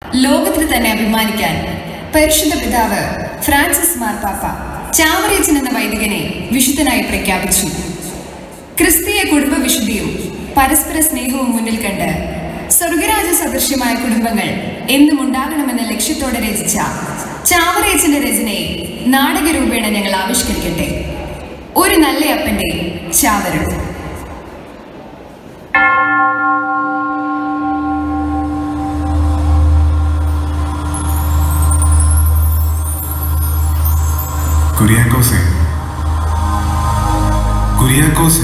ലോകത്തിന് തന്നെ അഭിമാനിക്കാൻ പരിശുദ്ധ പിതാവ് ഫ്രാൻസിസ് മാർപ്പാപ്പ ചാവറേച്ചൻ എന്ന വൈദികനെ വിശുദ്ധനായി പ്രഖ്യാപിച്ചു ക്രിസ്തീയ കുടുംബ വിശുദ്ധിയും പരസ്പര സ്നേഹവും മുന്നിൽ കണ്ട് സ്വർഗരാജ സദൃശ്യമായ കുടുംബങ്ങൾ എന്നും ഉണ്ടാകണമെന്ന ലക്ഷ്യത്തോടെ രചിച്ച ചാവറേച്ചന്റെ രചനയെ നാടകരൂപേണ ഞങ്ങൾ ആവിഷ്കരിക്കട്ടെ ഒരു നല്ല അപ്പന്റെ ചാവരം കുര്യാക്കോസെ കുര്യാക്കോസെ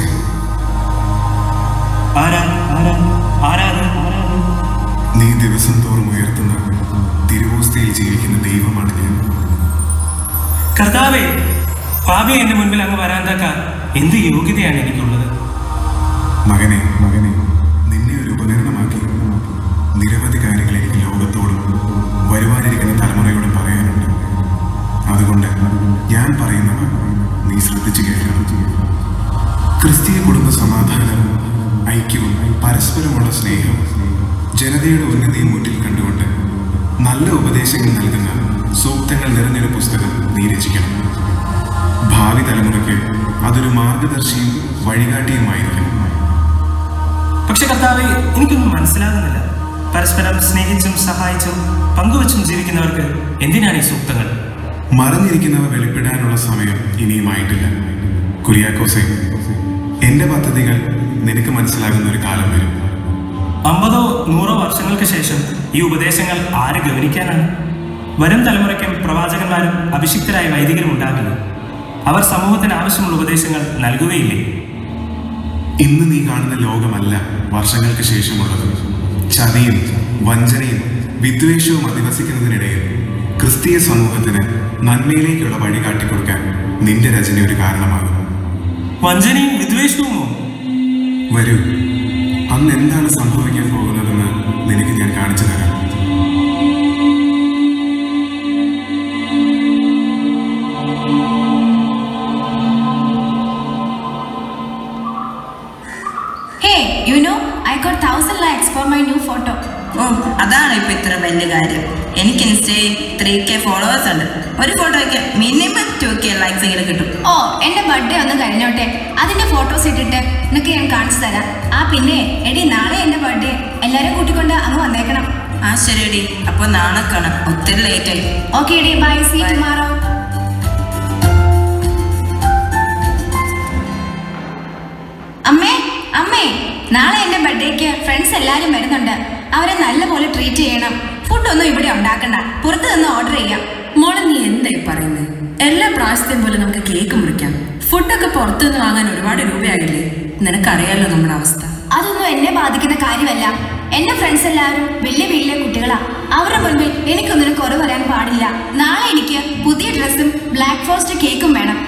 ആരാ ആരാ ആരാത് ആരാത് നീ ദിവസം തോറും ഉയർത്തുന്ന തിരുവോസ്തയിൽ ജീവിക്കുന്ന ദൈവമാണ് ഞാൻ കർത്താവേ പാപി എന്റെ മുൻപിൽ അങ്ങ് വരാന്താക്കാൻ എന്ത് യോഗ്യതയാണ് എനിക്കുള്ളത് മകനെ മകനെ നിന്നെ ഒരു ഉപകരണമാക്കി നിരവധി കാര്യങ്ങൾ എനിക്ക് ലോകത്തോടും വരുവാനിരിക്കുന്ന തലമുറയോടും പറയാനുണ്ട് അതുകൊണ്ട് ഞാൻ പറയുന്നവ നീ ശ്രദ്ധിച്ചു കേൾക്കണം ക്രിസ്തീയ കുടുംബ സമാധാനവും ഐക്യവും പരസ്പരമുള്ള സ്നേഹവും ജനതയുടെ ഉന്നതിയും മുന്നിൽ കണ്ടുകൊണ്ട് നല്ല ഉപദേശങ്ങൾ നൽകുന്ന സൂക്തങ്ങൾ നിറഞ്ഞൊരു പുസ്തകം നീ രചിക്കണം ഭാവി തലമുറയ്ക്ക് അതൊരു മാർഗദർശിയും വഴികാട്ടിയുമായിരിക്കണം പക്ഷെ കർത്താവെ എനിക്കൊന്നും മനസ്സിലാകുന്നില്ല പരസ്പരം സ്നേഹിച്ചും സഹായിച്ചും പങ്കുവച്ചും ജീവിക്കുന്നവർക്ക് എന്തിനാണ് ഈ സൂക്തങ്ങൾ മറഞ്ഞിരിക്കുന്നവ വെളിപ്പെടാനുള്ള സമയം ഇനിയുമായിട്ടില്ല കുര്യാക്കോസെ എന്റെ പദ്ധതികൾ നിനക്ക് മനസ്സിലാകുന്ന ഒരു കാലം വരും അമ്പതോ നൂറോ വർഷങ്ങൾക്ക് ശേഷം ഈ ഉപദേശങ്ങൾ ആര് ഗൗനിക്കാനാണ് വരും തലമുറയ്ക്കും പ്രവാചകന്മാരും അഭിഷിക്തരായ വൈദികരും ഉണ്ടാകില്ല അവർ സമൂഹത്തിന് ആവശ്യമുള്ള ഉപദേശങ്ങൾ നൽകുകയില്ലേ ഇന്ന് നീ കാണുന്ന ലോകമല്ല വർഷങ്ങൾക്ക് ശേഷമുള്ളത് ചതിയും വഞ്ചനയും വിദ്വേഷവും അധിവസിക്കുന്നതിനിടയിൽ ക്രിസ്തീയ സമൂഹത്തിന് നന്മയിലേക്കുള്ള വഴി കാട്ടിക്കൊടുക്കാൻ നിന്റെ രചന ഒരു കാരണമാകും വഞ്ചനയും വിദ്വേഷവുമോ വരൂ അന്ന് എന്താണ് സംഭവിക്കാൻ പോകുന്നതെന്ന് നിനക്ക് ഞാൻ കാണിച്ചു തരാം Hey, you know, I got thousand likes for my new photo. ഓ അതാണ് ഇപ്പൊ ഇത്ര വലിയ കാര്യം എനിക്ക് ഇൻസ്റ്റയിൽ ത്രീ കെ ഫോളോവേഴ്സ് ഉണ്ട് ഒരു ഫോട്ടോയ്ക്ക് മിനിമം ടു കെ ലൈക്സ് എങ്കിലും കിട്ടും ഓ എന്റെ ബർത്ത്ഡേ ഒന്ന് കഴിഞ്ഞോട്ടെ അതിന്റെ ഫോട്ടോസ് ഇട്ടിട്ട് നിനക്ക് ഞാൻ കാണിച്ചു തരാം ആ പിന്നെ എടി നാളെ എന്റെ ബർത്ത്ഡേ എല്ലാരും കൂട്ടിക്കൊണ്ട് അങ്ങ് വന്നേക്കണം ആ ശരിയടി അപ്പൊ നാളെ കാണാം ഒത്തിരി ലേറ്റ് ആയി ഓക്കെ എടി ബൈ സീ Bye. ടുമാറോ അമ്മേ അമ്മേ നാളെ എന്റെ ബർത്ത്ഡേക്ക് ഫ്രണ്ട്സ് എല്ലാരും വരുന്നുണ്ട് അവരെ നല്ലപോലെ ട്രീറ്റ് ചെയ്യണം ഫുഡൊന്നും ഇവിടെ ഉണ്ടാക്കണ്ട പുറത്ത് നിന്ന് ഓർഡർ ചെയ്യാം മോളെ നീ എന്തായി പറയുന്നത് എല്ലാ പ്രാവശ്യത്തെയും പോലെ നമുക്ക് കേക്ക് മുറിക്കാം ഫുഡൊക്കെ പുറത്തുനിന്ന് വാങ്ങാൻ ഒരുപാട് രൂപയാകില്ലേ നിനക്കറിയാലോ നമ്മുടെ അവസ്ഥ അതൊന്നും എന്നെ ബാധിക്കുന്ന കാര്യമല്ല എന്റെ ഫ്രണ്ട്സ് എല്ലാവരും വലിയ വീട്ടിലെ കുട്ടികളാ അവരുടെ മുൻപിൽ എനിക്കൊന്നിനും കുറവ് വരാൻ പാടില്ല നാളെ എനിക്ക് പുതിയ ഡ്രസ്സും ബ്ലാക്ക് ഫോറസ്റ്റ് കേക്കും വേണം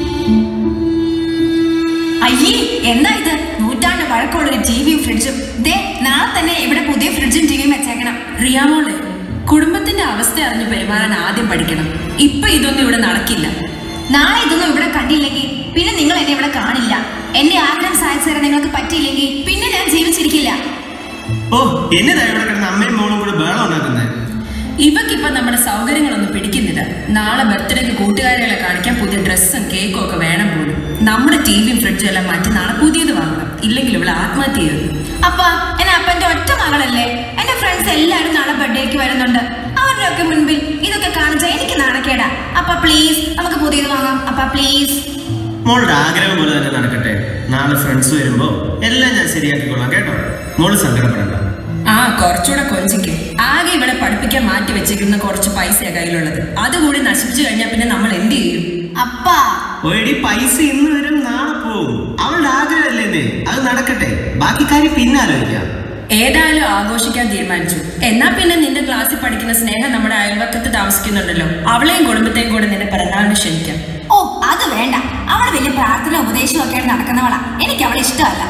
അയ്യേ എന്താ ഇത് നൂറ്റാണ്ട് വഴക്കമുള്ള ഒരു ടിവിയും ഫ്രിഡ്ജും ദേ നാളെ തന്നെ ഇവിടെ പുതിയ ഫ്രിഡ്ജും ടിവിയും വെച്ചേക്കണം റിയാമോളെ കുടുംബത്തിന്റെ അവസ്ഥ അറിഞ്ഞ് പെരുമാറാൻ ആദ്യം പഠിക്കണം ഇപ്പൊ ഇതൊന്നും ഇവിടെ നടക്കില്ല നാളെ ഇതൊന്നും ഇവിടെ കണ്ടില്ലെങ്കിൽ പിന്നെ നിങ്ങൾ എന്നെ ഇവിടെ കാണില്ല എന്റെ ആഗ്രഹം സാധിച്ചു തരാൻ നിങ്ങൾക്ക് പറ്റിയില്ലെങ്കിൽ പിന്നെ ഞാൻ ജീവിച്ചിരിക്കില്ല ഓ എന്നതാ ഇവിടെ കിടന്ന് അമ്മയും മോളും കൂടെ ബേളം ഉണ്ടാക്കുന്നത് ഇവക്കിപ്പൊ നമ്മുടെ സൗകര്യങ്ങളൊന്നും പിടിക്കുന്നില്ല നാളെ ബർത്ത്ഡേക്ക് കൂട്ടുകാരികളെ കാണിക്കാൻ പുതിയ ഡ്രസ്സും കേക്കും ഒക്കെ വേണം പോലും നമ്മുടെ ടിവിയും ഫ്രിഡ്ജും എല്ലാം മാറ്റി നാളെ പുതിയത് വാങ്ങണം ഇല്ലെങ്കിൽ ഇവിടെ ആത്മഹത്യ ചെയ്യും അപ്പ എന്നെ അപ്പന്റെ ഒറ്റ മകളല്ലേ എന്റെ ഫ്രണ്ട്സ് എല്ലാരും നാളെ ബർത്ത്ഡേക്ക് വരുന്നുണ്ട് അവരുടെ ഒക്കെ മുൻപിൽ ഇതൊക്കെ കാണിച്ചാൽ എനിക്ക് നാണക്കേടാ അപ്പ പ്ലീസ് നമുക്ക് പുതിയത് വാങ്ങാം അപ്പ പ്ലീസ് മോളുടെ ആഗ്രഹം പോലെ തന്നെ നടക്കട്ടെ നാളെ ഫ്രണ്ട്സ് വരുമ്പോ എല്ലാം ഞാൻ ശരിയാക്കിക്കൊള്ളാം കേട്ടോ മോള് സങ്കടപ്പെടണ്ട ആ കുറച്ചുകൂടെ കൊഞ്ചിക്ക് ആകെ ഇവിടെ പഠിപ്പിക്കാൻ മാറ്റി വെച്ചിരിക്കുന്ന കുറച്ച് പൈസയാ കയ്യിലുള്ളത് അതുകൂടി നശിപ്പിച്ചു കഴിഞ്ഞാൽ പിന്നെ നമ്മൾ എന്ത് ചെയ്യും അപ്പാ ഒരടി പൈസ ഇന്ന് വരും നാളെ പോവും അവളുടെ ആഗ്രഹമല്ലേ ഇത്? അത് നടക്കട്ടെ ബാക്കി കാര്യം പിന്നെ ആലോചിക്കാം ഏതായാലും ആഘോഷിക്കാൻ തീരുമാനിച്ചു എന്നാ പിന്നെ നിന്റെ ക്ലാസ്സിൽ പഠിക്കുന്ന സ്നേഹം നമ്മുടെ അയൽവക്കത്ത് താമസിക്കുന്നുണ്ടല്ലോ അവളെയും കുടുംബത്തെയും കൂടെ നിന്റെ പിറന്നാളിന് ക്ഷണിക്കാം ഓ അത് വേണ്ട അവൾ വലിയ പ്രാർത്ഥന ഉപദേശവും ഒക്കെ നടക്കുന്നവളാ എനിക്ക് അവളെ ഇഷ്ടമല്ല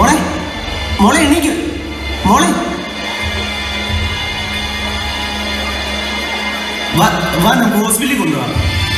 മോളെ മോളെ എണീക്ക് മോളെ വാ വാ നമുക്ക് ഹോസ്പിറ്റലിൽ കൊണ്ടുപോവാം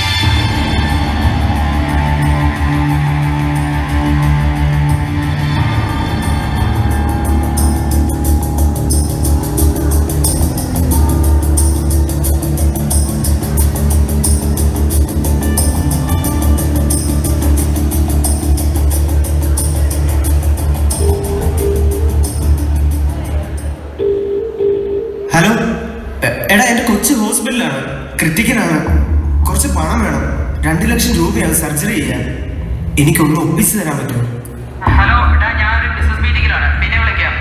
ഹലോ എ- എടാ എൻ്റെ കൊച്ചു ഹോസ്പിറ്റലാണ് ക്രിട്ടിക്കലാണ് കുറച്ച് പണം വേണം രണ്ട് ലക്ഷം രൂപയാണ് സർജറി ചെയ്യാൻ എനിക്കൊന്ന് ഒപ്പിച്ചു തരാൻ പറ്റുമോ ഹലോ എടാ ഞാനൊരു ബിസിനസ് മീറ്റിംഗിലാണ് പിന്നെ വിളിക്കാം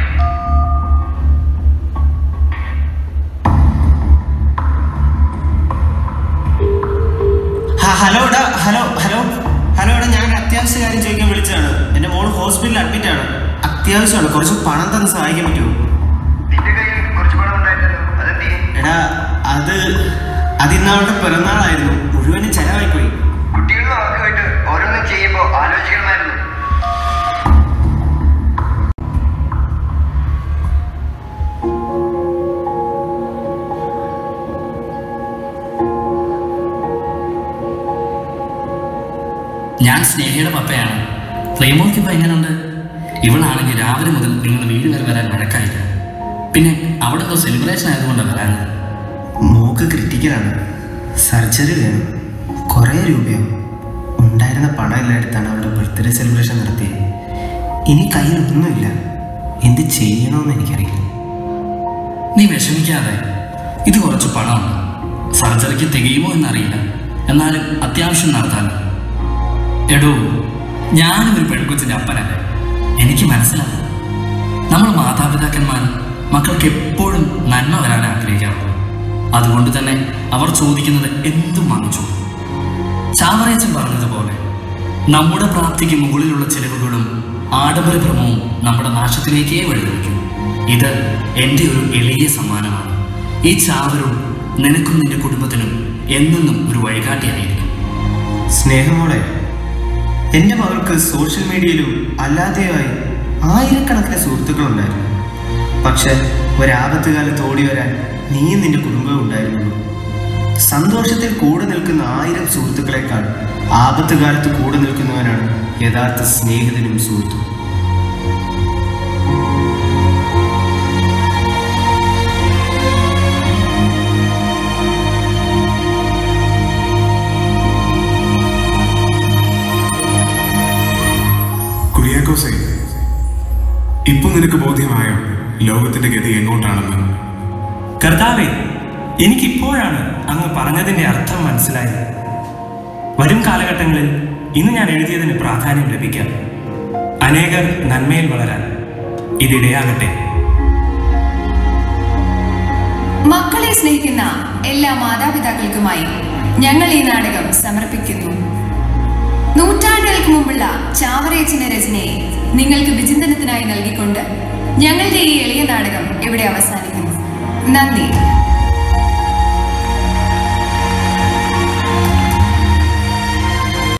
ഹ- ഹലോ എടാ ഹലോ ഹലോ ഹലോ എടാ ഞാൻ ഒരു അത്യാവശ്യ കാര്യം ചോദിക്കാൻ വിളിച്ചതാണ് എൻ്റെ മോൾ ഹോസ്പിറ്റലിൽ അഡ്മിറ്റ് ആണ് അത്യാവശ്യമാണ് കുറച്ച് പണം തന്ന് സഹായിക്കാൻ പറ്റുമോ നിന്റെ കയ്യിൽ കുറച്ച് പണം ഉണ്ടായിരുന്നല്ലോ അതെന്ത് എടാ അത് അത് ഇന്ന് അവളുടെ പിറന്നാളായിരുന്നു മുഴുവനും ചെലവായിപ്പോയി കുട്ടികളുടെ വാക്കുമായിട്ട് ഓരോന്നും ചെയ്യുമ്പോൾ ആലോചിക്കണമായിരുന്നു ഞാൻ സ്നേഹയുടെ പപ്പയാണ് പ്ലേമോൾക്ക് ഇപ്പം എങ്ങനെയുണ്ട് ഇവളാണെങ്കിൽ രാവിലെ മുതൽ നിങ്ങൾ വീട് വരെ വരാൻ വഴക്കായില്ല പിന്നെ അവിടെ എന്തോ സെലിബ്രേഷൻ ആയതുകൊണ്ടാണ് വരാഞ്ഞത് മോക്ക് ക്രിട്ടിക്കലാണ് സർജറി വേണം കുറേ രൂപയോ ഉണ്ടായിരുന്ന പണം എല്ലാം എടുത്താണ് അവളുടെ ബർത്ത്ഡേ സെലിബ്രേഷൻ നടത്തിയത് ഇനി കയ്യിലൊന്നുമില്ല എന്ത് ചെയ്യണമെന്ന് എനിക്കറിയില്ല നീ വിഷമിക്കാതെ ഇത് കുറച്ച് പണമാണ് സർജറിക്ക് തികയുമോ എന്നറിയില്ല എന്നാലും അത്യാവശ്യം നടത്താലോ എടോ ഞാനും ഒരു പെൺകൊച്ചിൻ്റെ അപ്പനല്ലേ എനിക്ക് മനസ്സിലാവും നമ്മൾ മാതാപിതാക്കന്മാർ മക്കൾക്ക് എപ്പോഴും നന്മ വരാൻ ആഗ്രഹിക്കാറുള്ളൂ അതുകൊണ്ട് തന്നെ അവർ ചോദിക്കുന്നത് എന്തും വാങ്ങിച്ചു ചാവറേച്ചൻ പറഞ്ഞതുപോലെ നമ്മുടെ പ്രാപ്തിക്ക് മുകളിലുള്ള ചിലവുകളും ആഡംബരഭ്രമവും നമ്മുടെ നാശത്തിലേക്കേ വഴിവെക്കും ഇത് എൻ്റെ ഒരു എളിയ സമ്മാനമാണ് ഈ ചാവരും നിനക്കും നിന്റെ കുടുംബത്തിനും എന്നെന്നും ഒരു വഴികാട്ടിയായിരിക്കും സ്നേഹമോടെ എൻ്റെ മകൾക്ക് സോഷ്യൽ മീഡിയയിലും അല്ലാതെയായി ആയിരക്കണക്കിന് സുഹൃത്തുക്കളുണ്ടായിരുന്നു പക്ഷെ ഒരാപത്ത് കാലത്ത് ഓടി വരാൻ നീയും നിന്റെ കുടുംബവും ഉണ്ടായിരുന്നുള്ളൂ സന്തോഷത്തിൽ കൂടെ നിൽക്കുന്ന ആയിരം സുഹൃത്തുക്കളെക്കാൾ ആപത്ത് കാലത്ത് കൂടെ നിൽക്കുന്നവനാണ് യഥാർത്ഥ സ്നേഹിതനും സുഹൃത്തും കുര്യാക്കോസെ ഇപ്പൊ നിനക്ക് ബോധ്യമായോ ലോകത്തിന്റെ ഗതി എങ്ങോട്ടാണെന്ന് കർത്താവേ എനിക്കിപ്പോഴാണ് അങ്ങ് പറഞ്ഞതിൻ്റെ അർത്ഥം മനസ്സിലായത് വരും കാലഘട്ടങ്ങളിൽ ഇന്ന് ഞാൻ എഴുതിയതിന് പ്രാധാന്യം ലഭിക്കാം അനേകർ നന്മയിൽ വളരാൻ ഇതിടയാകട്ടെ മക്കളെ സ്നേഹിക്കുന്ന എല്ലാ മാതാപിതാക്കൾക്കുമായി ഞങ്ങൾ ഈ നാടകം സമർപ്പിക്കുന്നു നൂറ്റാണ്ടുകൾക്ക് മുമ്പുള്ള ചാവറേച്ചിന്റെ രചനയെ നിങ്ങൾക്ക് വിചിന്തനത്തിനായി നൽകിക്കൊണ്ട് ഞങ്ങളുടെ ഈ എളിയ നാടകം ഇവിടെ അവസാനിക്കുന്നു നന്ദി